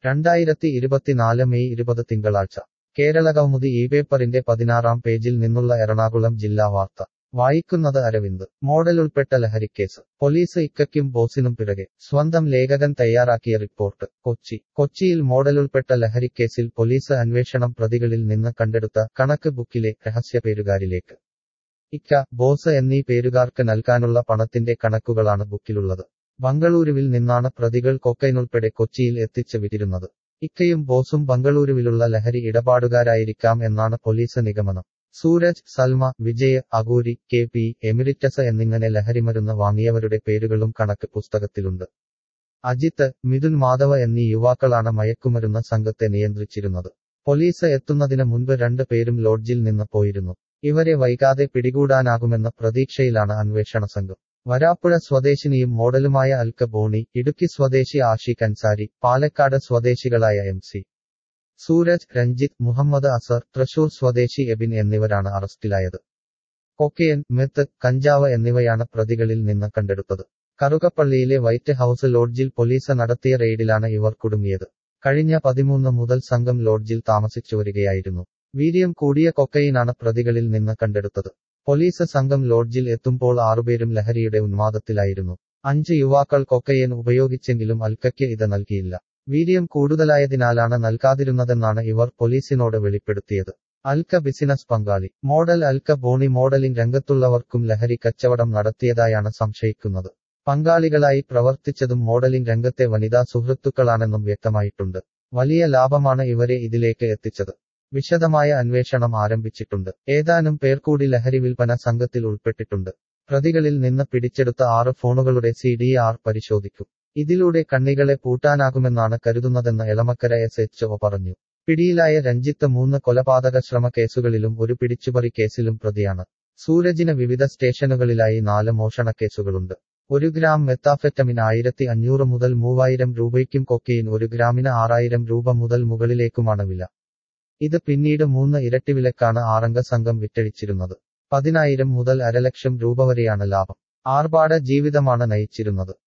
രണ്ടായിരത്തി ഇരുപത്തിനാല് മെയ് ഇരുപത് തിങ്കളാഴ്ച കേരള കൗമുദി ഈ പേപ്പറിന്റെ പതിനാറാം പേജിൽ നിന്നുള്ള എറണാകുളം ജില്ലാ വാർത്ത വായിക്കുന്നത് അരവിന്ദ് മോഡൽ ഉൾപ്പെട്ട ലഹരിക്കേസ് പോലീസ് ഇക്കയ്ക്കും ബോസിനും പിറകെ സ്വന്തം ലേഖകൻ തയ്യാറാക്കിയ റിപ്പോർട്ട് കൊച്ചി കൊച്ചിയിൽ മോഡൽ ഉൾപ്പെട്ട ലഹരിക്കേസിൽ പോലീസ് അന്വേഷണം പ്രതികളിൽ നിന്ന് കണ്ടെടുത്ത കണക്ക് ബുക്കിലെ രഹസ്യ പേരുകാരിലേക്ക് ഇക്ക ബോസ് എന്നീ പേരുകാർക്ക് നൽകാനുള്ള പണത്തിന്റെ കണക്കുകളാണ് ബുക്കിലുള്ളത് ബംഗളൂരുവിൽ നിന്നാണ് പ്രതികൾ കൊക്കൈനുൾപ്പെടെ കൊച്ചിയിൽ എത്തിച്ച് വിട്ടിരുന്നത് ഇക്കയും ബോസും ബംഗളൂരുവിലുള്ള ലഹരി ഇടപാടുകാരായിരിക്കാം എന്നാണ് പോലീസ് നിഗമനം Suraj Salma Vijay Aguri K P emeritus എന്നിങ്ങനെ ലഹരിമരുന്ന് വാങ്ങിയവരുടെ പേരുകളും കണക്ക് പുസ്തകത്തിലുണ്ട് അജിത്ത് മിഥുൻ മാധവ എന്നീ യുവാക്കളാണ് മയക്കുമരുന്ന് സംഘത്തെ നിയന്ത്രിച്ചിരുന്നത് പോലീസ് എത്തുന്നതിന് മുൻപ് രണ്ട് പേരും ലോഡ്ജിൽ നിന്ന് പോയിരുന്നു ഇവരെ വൈകാതെ പിടികൂടാനാകുമെന്ന പ്രതീക്ഷയിലാണ് അന്വേഷണ സംഘം വരാപ്പുഴ സ്വദേശിനിയും മോഡലുമായ അൽക്ക ബോണി ഇടുക്കി സ്വദേശി ആഷിഖ് അൻസാരി പാലക്കാട് സ്വദേശികളായ എം സി സൂരജ് രഞ്ജിത്ത് മുഹമ്മദ് അസർ തൃശൂർ സ്വദേശി എബിൻ എന്നിവരാണ് അറസ്റ്റിലായത് കൊക്കയൻ മെത്ത് കഞ്ചാവ് എന്നിവയാണ് പ്രതികളിൽ നിന്ന് കണ്ടെടുത്തത് കറുകപ്പള്ളിയിലെ വൈറ്റ് ഹൌസ് ലോഡ്ജിൽ പോലീസ് നടത്തിയ റെയ്ഡിലാണ് ഇവർ കുടുങ്ങിയത് കഴിഞ്ഞ പതിമൂന്ന് മുതൽ സംഘം ലോഡ്ജിൽ താമസിച്ചു വരികയായിരുന്നു വീര്യം കൂടിയ കൊക്കയിനാണ് പ്രതികളിൽ നിന്ന് കണ്ടെടുത്തത് പോലീസ് സംഘം ലോഡ്ജിൽ എത്തുമ്പോൾ ആറുപേരും ലഹരിയുടെ ഉന്മാദത്തിലായിരുന്നു അഞ്ച് യുവാക്കൾ കൊക്കയൻ ഉപയോഗിച്ചെങ്കിലും അൽക്കയ്ക്ക് ഇത് നൽകിയില്ല വീര്യം കൂടുതലായതിനാലാണ് നൽകാതിരുന്നതെന്നാണ് ഇവർ പോലീസിനോട് വെളിപ്പെടുത്തിയത് അൽക്ക ബിസിനസ് പങ്കാളി മോഡൽ അൽക്ക ബോണി മോഡലിംഗ് രംഗത്തുള്ളവർക്കും ലഹരി കച്ചവടം നടത്തിയതായാണ് സംശയിക്കുന്നത് പങ്കാളികളായി പ്രവർത്തിച്ചതും മോഡലിംഗ് രംഗത്തെ വനിതാ സുഹൃത്തുക്കളാണെന്നും വ്യക്തമായിട്ടുണ്ട് വലിയ ലാഭമാണ് ഇവരെ ഇതിലേക്ക് എത്തിച്ചത് വിശദമായ അന്വേഷണം ആരംഭിച്ചിട്ടുണ്ട് ഏതാനും പേർ കൂടി ലഹരി വിൽപ്പന സംഘത്തിൽ ഉൾപ്പെട്ടിട്ടുണ്ട് പ്രതികളിൽ നിന്ന് പിടിച്ചെടുത്ത ആറ് ഫോണുകളുടെ സി ഡി ആർ പരിശോധിക്കും ഇതിലൂടെ കണ്ണികളെ പൂട്ടാനാകുമെന്നാണ് കരുതുന്നതെന്ന് എളമക്കര എസ് എച്ച് ഒ പറഞ്ഞു പിടിയിലായ രഞ്ജിത്ത് മൂന്ന് കൊലപാതക ശ്രമ കേസുകളിലും ഒരു പിടിച്ചുപറി കേസിലും പ്രതിയാണ് സൂരജിന് വിവിധ സ്റ്റേഷനുകളിലായി നാല് മോഷണ കേസുകളുണ്ട് ഒരു ഗ്രാം മെത്താഫെറ്റമിൻ ആയിരത്തി അഞ്ഞൂറ് മുതൽ മൂവായിരം രൂപയ്ക്കും കൊക്കെയിൻ ഒരു ഗ്രാമിന് ആറായിരം രൂപ മുതൽ മുകളിലേക്കുമാണ് വില ഇത് പിന്നീട് മൂന്ന് ഇരട്ടി വിലക്കാണ് ആറംഗ സംഘം വിറ്റഴിച്ചിരുന്നത് പതിനായിരം മുതൽ അരലക്ഷം രൂപ വരെയാണ് ലാഭം ആർഭാട ജീവിതമാണ് നയിച്ചിരുന്നത്